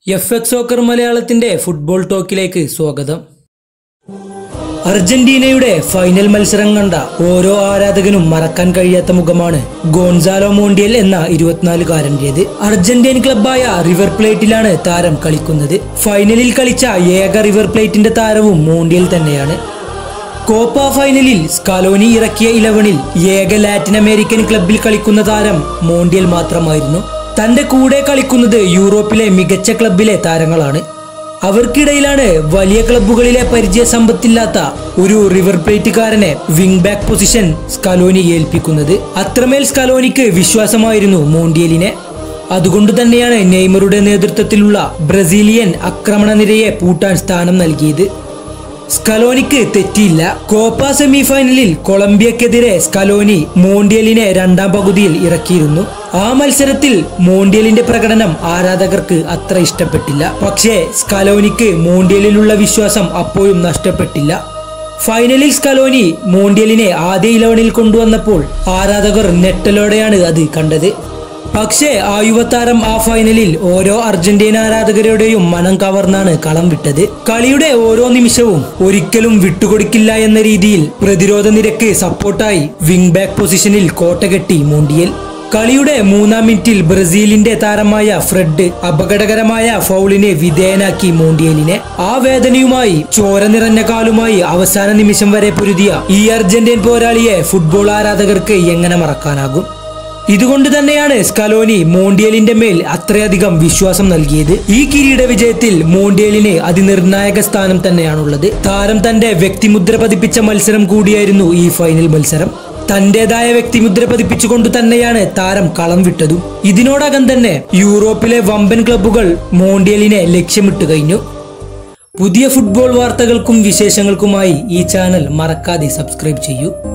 F X soccer മലയാളത്തിന്റെ football ടോക്കിലേക്ക് സ്വാഗതം അർജന്റീനയുടെ ഫൈനൽ മത്സരം കണ്ട ഓരോ ആരാധകനും മറക്കാൻ കഴിയാത്ത മുഖമാണ് ഗോൺസാലോ മോണ്ടിയൽ എന്ന ഇരുപത്തിനാലുകാരൻ്റേത് അർജന്റീൻ ക്ലബായ റിവർ പ്ലേറ്റിലാണ് താരം കളിക്കുന്നത് ഫൈനലിൽ കളിച്ച ഏക റിവർ പ്ലേറ്റിന്റെ താരവും മോണ്ടിയൽ തന്നെയാണ് കോപ്പ ഫൈനലിൽ സ്കലോനി ഇറക്കിയ ഇലവനിൽ ഏക ലാറ്റിൻ അമേരിക്കൻ ക്ലബിൽ കളിക്കുന്ന താരം മോണ്ടിയൽ മാത്രമായിരുന്നു തന്റെ കൂടെ കളിക്കുന്നത് യൂറോപ്പിലെ മികച്ച ക്ലബിലെ താരങ്ങളാണ് അവർക്കിടയിലാണ് വലിയ ക്ലബ്ബുകളിലെ പരിചയ സമ്പത്തില്ലാത്ത ഒരു റിവർ പ്ലേറ്റുകാരനെ വിംഗ് ബാക്ക് പൊസിഷൻ സ്കലോനി ഏൽപ്പിക്കുന്നത് അത്രമേൽ സ്കലോനിക്ക് വിശ്വാസമായിരുന്നു മോണ്ടിയലിനെ അതുകൊണ്ട് തന്നെയാണ് നെയ്മറുടെ നേതൃത്വത്തിലുള്ള ബ്രസീലിയൻ ആക്രമണ നിരയെ പൂട്ടാൻ സ്ഥാനം നൽകിയത് സ്കലോനിക്ക് തെറ്റിയില്ല കോപ്പ സെമി ഫൈനലിൽ കൊളംബിയക്കെതിരെ സ്കലോനി മോണ്ടിയലിനെ രണ്ടാം പകുതിയിൽ ഇറക്കിയിരുന്നു ആ മത്സരത്തിൽ മോണ്ടിയലിന്റെ പ്രകടനം ആരാധകർക്ക് അത്ര ഇഷ്ടപ്പെട്ടില്ല പക്ഷേ സ്കലോനിക്ക് മോണ്ടിയലിലുള്ള വിശ്വാസം അപ്പോഴും നഷ്ടപ്പെട്ടില്ല ഫൈനലിൽ സ്കലോനി മോണ്ടിയലിനെ ആദ്യ ഇലവനിൽ കൊണ്ടുവന്നപ്പോൾ ആരാധകർ നെട്ടലോടെയാണ് അത് കണ്ടത് പക്ഷേ ആ യുവതാരം ആ ഫൈനലിൽ ഓരോ അർജന്റീന ആരാധകരുടെയും മനം കവർന്നാണ് കളം വിട്ടത് കളിയുടെ ഓരോ നിമിഷവും ഒരിക്കലും വിട്ടുകൊടുക്കില്ല എന്ന രീതിയിൽ പ്രതിരോധ നിരക്ക് സപ്പോർട്ടായി വിംഗ് ബാക്ക് പൊസിഷനിൽ കോട്ടകെട്ടി മോണ്ടിയൽ കളിയുടെ മൂന്നാം മിനിറ്റിൽ ബ്രസീലിന്റെ താരമായ ഫ്രെഡ് അപകടകരമായ ഫൗളിന് വിധേയനാക്കി മോണ്ടിയലിനെ ആ വേദനയുമായി ചോര നിറഞ്ഞ കാലുമായി അവസാന നിമിഷം വരെ പൊരുതിയ ഈ അർജന്റീൻ പോരാളിയെ ഫുട്ബോൾ ആരാധകർക്ക് എങ്ങനെ മറക്കാനാകും ഇതുകൊണ്ട് തന്നെയാണ് സ്കലോനി മോണ്ടിയലിന്റെ മേൽ അത്രയധികം വിശ്വാസം നൽകിയത് ഈ കിരീട വിജയത്തിൽ മോണ്ടിയലിന് അതിനിർണായക സ്ഥാനം തന്നെയാണുള്ളത് താരം തന്റെ വ്യക്തിമുദ്ര പതിപ്പിച്ച മത്സരം കൂടിയായിരുന്നു ഈ ഫൈനൽ മത്സരം തന്റേതായ വ്യക്തിമുദ്ര പതിപ്പിച്ചുകൊണ്ട് തന്നെയാണ് താരം കളം വിട്ടതും ഇതിനോടകം തന്നെ യൂറോപ്പിലെ വമ്പൻ ക്ലബ്ബുകൾ മോണ്ടിയലിനെ ലക്ഷ്യമിട്ട് കഴിഞ്ഞു പുതിയ ഫുട്ബോൾ വാർത്തകൾക്കും വിശേഷങ്ങൾക്കുമായി ഈ ചാനൽ മറക്കാതെ സബ്സ്ക്രൈബ് ചെയ്യൂ